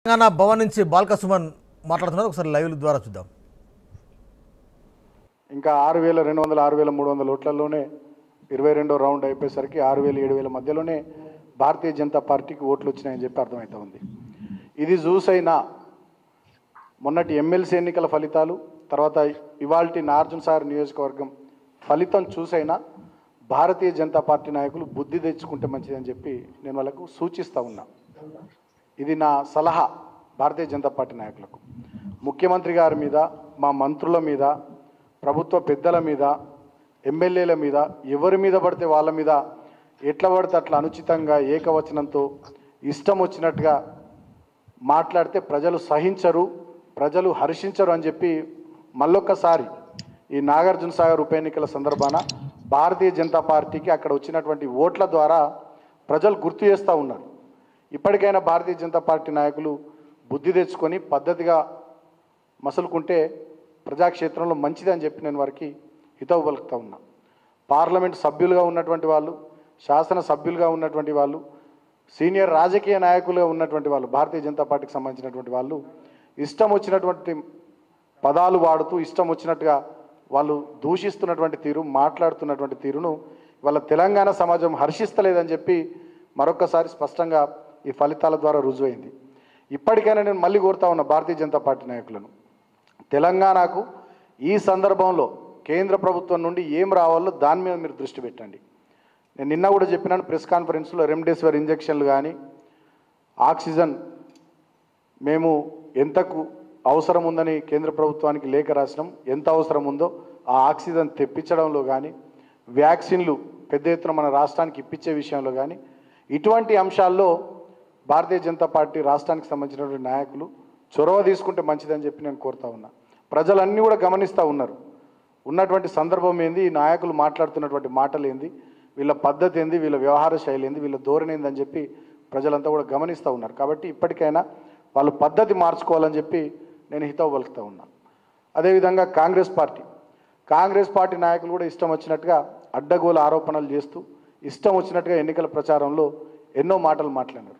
తెలంగాణ భవన్ నుంచి బాల్క సుమన్ మాట్లాడుతున్నారు ఒకసారి లైవ్ ద్వారా చూద్దాం ఇంకా ఆరు వేల రెండు వందల ఆరు వేల మూడు వందల ఓట్లలోనే ఇరవై రెండో రౌండ్ అయిపోయేసరికి ఆరు వేల ఏడు వేల మధ్యలోనే భారతీయ జనతా పార్టీకి ఓట్లు వచ్చినాయని చెప్పి అర్థమవుతా ఉంది ఇది చూసైనా మొన్నటి ఎమ్మెల్సీ ఎన్నికల ఫలితాలు తర్వాత ఇవాల్టి నార్జున్ సాగర్ నియోజకవర్గం ఫలితం చూసైనా భారతీయ జనతా పార్టీ నాయకులు బుద్ధి తెచ్చుకుంటే మంచిదని చెప్పి నేను వాళ్ళకు సూచిస్తూ ఉన్నా ఇది నా సలహా భారతీయ జనతా పార్టీ నాయకులకు ముఖ్యమంత్రి గారి మీద మా మంత్రుల మీద ప్రభుత్వ పెద్దల మీద ఎమ్మెల్యేల మీద ఎవరి మీద పడితే వాళ్ళ మీద ఎట్లా పడితే అట్లా అనుచితంగా ఏకవచనంతో ఇష్టం వచ్చినట్టుగా మాట్లాడితే ప్రజలు సహించరు ప్రజలు హర్షించరు అని చెప్పి మళ్ళొక్కసారి ఈ నాగార్జున సాగర్ ఉప ఎన్నికల సందర్భాన భారతీయ జనతా పార్టీకి అక్కడ వచ్చినటువంటి ఓట్ల ద్వారా ప్రజలు గుర్తు చేస్తూ ఉన్నారు ఇప్పటికైనా భారతీయ జనతా పార్టీ నాయకులు బుద్ధి తెచ్చుకొని పద్ధతిగా మసులుకుంటే ప్రజాక్షేత్రంలో మంచిది అని చెప్పి నేను వారికి హితవు పలుకుతా ఉన్నా పార్లమెంట్ సభ్యులుగా ఉన్నటువంటి వాళ్ళు శాసన సభ్యులుగా ఉన్నటువంటి వాళ్ళు సీనియర్ రాజకీయ నాయకులుగా ఉన్నటువంటి వాళ్ళు భారతీయ జనతా పార్టీకి సంబంధించినటువంటి వాళ్ళు ఇష్టం వచ్చినటువంటి పదాలు వాడుతూ ఇష్టం వచ్చినట్టుగా వాళ్ళు దూషిస్తున్నటువంటి తీరు మాట్లాడుతున్నటువంటి తీరును వాళ్ళ తెలంగాణ సమాజం హర్షిస్తలేదని చెప్పి మరొకసారి స్పష్టంగా ఈ ఫలితాల ద్వారా రుజువైంది ఇప్పటికైనా నేను మళ్ళీ కోరుతా ఉన్నా భారతీయ జనతా పార్టీ నాయకులను తెలంగాణకు ఈ సందర్భంలో కేంద్ర ప్రభుత్వం నుండి ఏం రావాలో దాని మీద మీరు దృష్టి పెట్టండి నేను నిన్న కూడా చెప్పినాను ప్రెస్ కాన్ఫరెన్స్లో రెమ్డెసివిర్ ఇంజక్షన్లు కానీ ఆక్సిజన్ మేము ఎంతకు అవసరం ఉందని కేంద్ర ప్రభుత్వానికి లేఖ రాసినాం ఎంత అవసరం ఉందో ఆ ఆక్సిజన్ తెప్పించడంలో కానీ వ్యాక్సిన్లు పెద్ద ఎత్తున మన రాష్ట్రానికి ఇప్పించే విషయంలో కానీ ఇటువంటి అంశాల్లో భారతీయ జనతా పార్టీ రాష్ట్రానికి సంబంధించినటువంటి నాయకులు చొరవ తీసుకుంటే మంచిదని చెప్పి నేను కోరుతా ఉన్నా ప్రజలన్నీ కూడా గమనిస్తూ ఉన్నారు ఉన్నటువంటి సందర్భం ఏంది ఈ నాయకులు మాట్లాడుతున్నటువంటి మాటలు ఏంది వీళ్ళ పద్ధతి ఏంది వీళ్ళ వ్యవహార శైలి ఏంది వీళ్ళ ధోరణి ఏందని చెప్పి ప్రజలంతా కూడా గమనిస్తూ ఉన్నారు కాబట్టి ఇప్పటికైనా వాళ్ళు పద్ధతి మార్చుకోవాలని చెప్పి నేను హితవు పలుకుతూ ఉన్నా అదేవిధంగా కాంగ్రెస్ పార్టీ కాంగ్రెస్ పార్టీ నాయకులు కూడా ఇష్టం వచ్చినట్టుగా అడ్డగోలు ఆరోపణలు చేస్తూ ఇష్టం వచ్చినట్టుగా ఎన్నికల ప్రచారంలో ఎన్నో మాటలు మాట్లాడారు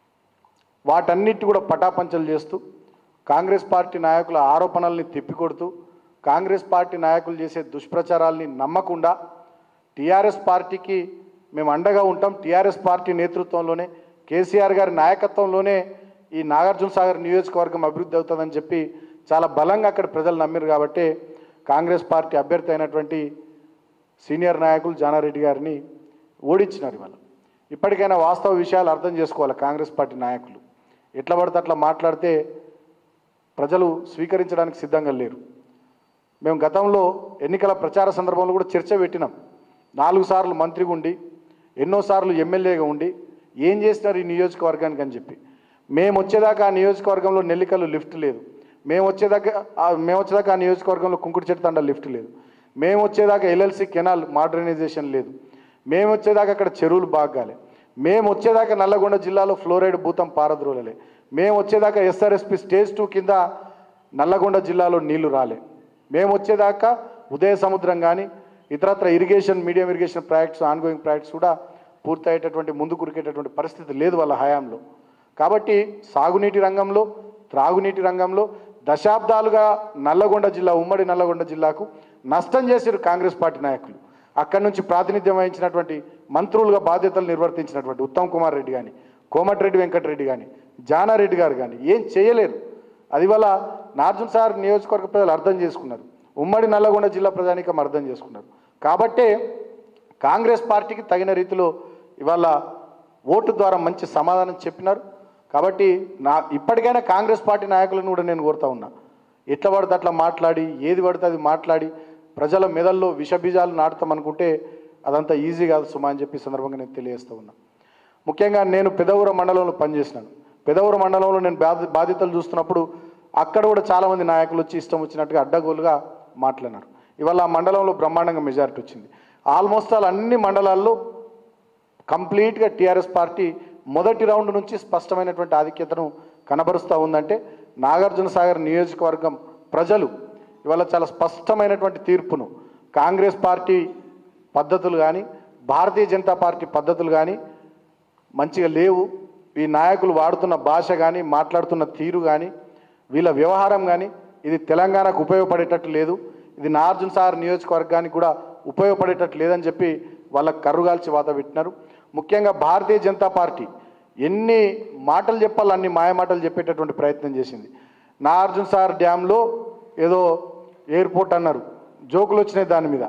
వాటన్నిటి కూడా పటాపంచలు చేస్తూ కాంగ్రెస్ పార్టీ నాయకుల ఆరోపణల్ని తిప్పికొడుతూ కాంగ్రెస్ పార్టీ నాయకులు చేసే దుష్ప్రచారాల్ని నమ్మకుండా టీఆర్ఎస్ పార్టీకి మేము అండగా ఉంటాం టీఆర్ఎస్ పార్టీ నేతృత్వంలోనే కేసీఆర్ గారి నాయకత్వంలోనే ఈ నాగార్జున సాగర్ నియోజకవర్గం అభివృద్ధి అవుతుందని చెప్పి చాలా బలంగా అక్కడ ప్రజలు నమ్మారు కాబట్టి కాంగ్రెస్ పార్టీ అభ్యర్థి అయినటువంటి సీనియర్ నాయకులు జానారెడ్డి గారిని ఓడించినారు ఇవాళ ఇప్పటికైనా వాస్తవ విషయాలు అర్థం చేసుకోవాలి కాంగ్రెస్ పార్టీ నాయకులు ఎట్లా పడితే అట్లా మాట్లాడితే ప్రజలు స్వీకరించడానికి సిద్ధంగా లేరు మేము గతంలో ఎన్నికల ప్రచార సందర్భంలో కూడా చర్చ పెట్టినాం నాలుగు సార్లు మంత్రిగా ఉండి ఎన్నోసార్లు ఎమ్మెల్యేగా ఉండి ఏం చేసినారు ఈ నియోజకవర్గానికి అని చెప్పి మేము వచ్చేదాకా ఆ నియోజకవర్గంలో నెల్లికల్లు లిఫ్ట్ లేదు మేము వచ్చేదాకా ఆ- మేము వచ్చేదాకా ఆ నియోజకవర్గంలో కుంకుడు చెట్టు తండ లిఫ్ట్ లేదు మేము వచ్చేదాకా ఎల్ఎల్సి కెనాల్ మోడర్నైజేషన్ లేదు మేము వచ్చేదాకా అక్కడ చెరువులు బాగాలే మేము వచ్చేదాకా నల్లగొండ జిల్లాలో ఫ్లోరైడ్ భూతం పారద్రోలలే మేము వచ్చేదాకా ఎస్ఆర్ఎస్పి స్టేజ్ టూ కింద నల్లగొండ జిల్లాలో నీళ్లు రాలే మేము వచ్చేదాకా ఉదయ సముద్రం కానీ ఇతరత్ర irrigation medium irrigation projects ongoing projects కూడా పూర్తయ్యేటటువంటి ముందు కురికేటటువంటి పరిస్థితి లేదు వాళ్ళ హయాంలో కాబట్టి సాగునీటి రంగంలో త్రాగునీటి రంగంలో దశాబ్దాలుగా నల్లగొండ జిల్లా ఉమ్మడి నల్లగొండ జిల్లాకు నష్టం చేశారు కాంగ్రెస్ పార్టీ నాయకులు అక్కడి నుంచి ప్రాతినిధ్యం వహించినటువంటి మంత్రులుగా బాధ్యతలు నిర్వర్తించినటువంటి ఉత్తమ్ కుమార్ రెడ్డి కానీ కోమటిరెడ్డి వెంకటరెడ్డి కానీ జానారెడ్డి గారు కానీ ఏం చేయలేరు అది వల్ల నార్జున్ సార్ నియోజకవర్గ ప్రజలు అర్థం చేసుకున్నారు ఉమ్మడి నల్లగొండ జిల్లా ప్రజానికం అర్థం చేసుకున్నారు కాబట్టే కాంగ్రెస్ పార్టీకి తగిన రీతిలో ఇవాళ ఓటు ద్వారా మంచి సమాధానం చెప్పినారు కాబట్టి నా ఇప్పటికైనా కాంగ్రెస్ పార్టీ నాయకులను కూడా నేను కోరుతా ఉన్నా ఎట్లా పడితే అట్లా మాట్లాడి ఏది పడితే అది మాట్లాడి ప్రజల మెదల్లో విషబీజాలు నాటుతాం అనుకుంటే అదంతా ఈజీ కాదు సుమా అని చెప్పి ఈ సందర్భంగా నేను తెలియజేస్తూ ఉన్నా ముఖ్యంగా నేను పెదవుర మండలంలో పనిచేసినాను పెదవుర మండలంలో నేను బాధ బాధ్యతలు చూస్తున్నప్పుడు అక్కడ కూడా చాలామంది నాయకులు వచ్చి ఇష్టం వచ్చినట్టుగా అడ్డగోలుగా మాట్లాడినారు ఇవాళ ఆ మండలంలో బ్రహ్మాండంగా మెజారిటీ వచ్చింది ఆల్మోస్ట్ ఆల్ అన్ని మండలాల్లో కంప్లీట్గా టీఆర్ఎస్ పార్టీ మొదటి రౌండ్ నుంచి స్పష్టమైనటువంటి ఆధిక్యతను కనబరుస్తూ ఉందంటే నాగార్జున సాగర్ నియోజకవర్గం ప్రజలు ఇవాళ చాలా స్పష్టమైనటువంటి తీర్పును కాంగ్రెస్ పార్టీ పద్ధతులు కానీ భారతీయ జనతా పార్టీ పద్ధతులు కానీ మంచిగా లేవు ఈ నాయకులు వాడుతున్న భాష కానీ మాట్లాడుతున్న తీరు కానీ వీళ్ళ వ్యవహారం కానీ ఇది తెలంగాణకు ఉపయోగపడేటట్టు లేదు ఇది నార్జున్ సార్ నియోజకవర్గానికి కూడా ఉపయోగపడేటట్టు లేదని చెప్పి వాళ్ళకు కర్రుగాల్చి వాత పెట్టినారు ముఖ్యంగా భారతీయ జనతా పార్టీ ఎన్ని మాటలు చెప్పాలో అన్ని మాయ మాటలు చెప్పేటటువంటి ప్రయత్నం చేసింది నాగార్జున సార్ డ్యాంలో ఏదో ఎయిర్పోర్ట్ అన్నారు జోకులు వచ్చినాయి దాని మీద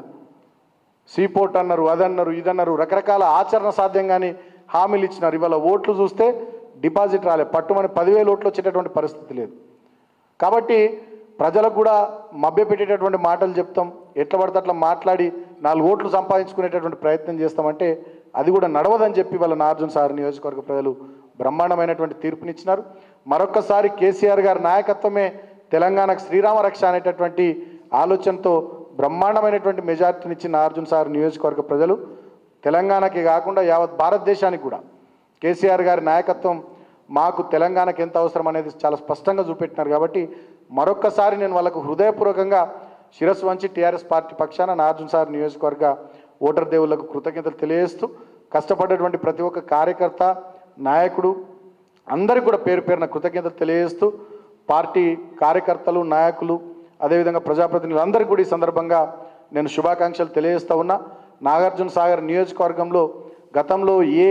సీపోర్ట్ అన్నారు అదన్నారు ఇదన్నారు రకరకాల ఆచరణ సాధ్యంగాని హామీలు ఇచ్చినారు ఇవాళ ఓట్లు చూస్తే డిపాజిట్ రాలే పట్టుమని పదివేలు ఓట్లు వచ్చేటటువంటి పరిస్థితి లేదు కాబట్టి ప్రజలకు కూడా మభ్యపెట్టేటటువంటి మాటలు చెప్తాం ఎట్లా పడితే అట్లా మాట్లాడి నాలుగు ఓట్లు సంపాదించుకునేటటువంటి ప్రయత్నం చేస్తామంటే అది కూడా నడవదని చెప్పి వాళ్ళ నార్జున్ సార్ నియోజకవర్గ ప్రజలు బ్రహ్మాండమైనటువంటి తీర్పునిచ్చినారు మరొక్కసారి కేసీఆర్ గారి నాయకత్వమే తెలంగాణకు శ్రీరామ రక్ష అనేటటువంటి ఆలోచనతో బ్రహ్మాండమైనటువంటి మెజార్టీనిచ్చిన నార్జున్ సార్ నియోజకవర్గ ప్రజలు తెలంగాణకి కాకుండా యావత్ భారతదేశానికి కూడా కేసీఆర్ గారి నాయకత్వం మాకు తెలంగాణకి ఎంత అవసరం అనేది చాలా స్పష్టంగా చూపెట్టినారు కాబట్టి మరొక్కసారి నేను వాళ్ళకు హృదయపూర్వకంగా శిరస్సు వంచి టీఆర్ఎస్ పార్టీ పక్షాన నార్జున్ సార్ నియోజకవర్గ ఓటర్ దేవుళ్లకు కృతజ్ఞతలు తెలియజేస్తూ కష్టపడ్డటువంటి ప్రతి ఒక్క కార్యకర్త నాయకుడు అందరికీ కూడా పేరు పేరున కృతజ్ఞతలు తెలియజేస్తూ పార్టీ కార్యకర్తలు నాయకులు అదేవిధంగా ప్రజాప్రతినిధులు అందరికీ కూడా ఈ సందర్భంగా నేను శుభాకాంక్షలు తెలియజేస్తా ఉన్నా నాగార్జున సాగర్ నియోజకవర్గంలో గతంలో ఏ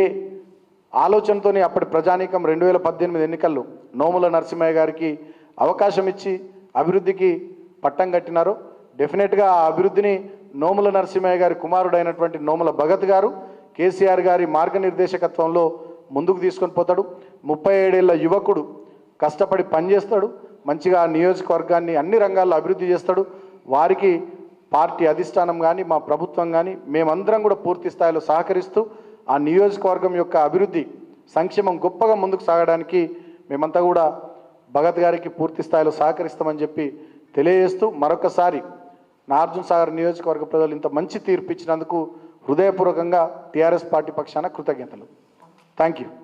ఆలోచనతోని అప్పటి ప్రజానీకం రెండు వేల పద్దెనిమిది ఎన్నికల్లో నోముల నరసింహయ్య గారికి అవకాశం ఇచ్చి అభివృద్ధికి పట్టం కట్టినారు డెఫినెట్గా ఆ అభివృద్ధిని నోముల నరసింహయ్య గారి కుమారుడైనటువంటి నోముల భగత్ గారు కేసీఆర్ గారి మార్గనిర్దేశకత్వంలో ముందుకు తీసుకొని పోతాడు ముప్పై ఏడేళ్ల యువకుడు కష్టపడి పనిచేస్తాడు మంచిగా ఆ నియోజకవర్గాన్ని అన్ని రంగాల్లో అభివృద్ధి చేస్తాడు వారికి పార్టీ అధిష్టానం కానీ మా ప్రభుత్వం కానీ మేమందరం కూడా పూర్తి స్థాయిలో సహకరిస్తూ ఆ నియోజకవర్గం యొక్క అభివృద్ధి సంక్షేమం గొప్పగా ముందుకు సాగడానికి మేమంతా కూడా భగత్ గారికి పూర్తి స్థాయిలో సహకరిస్తామని చెప్పి తెలియజేస్తూ మరొకసారి నార్జున్ సాగర్ నియోజకవర్గ ప్రజలు ఇంత మంచి తీర్పు ఇచ్చినందుకు హృదయపూర్వకంగా టీఆర్ఎస్ పార్టీ పక్షాన కృతజ్ఞతలు థ్యాంక్ యూ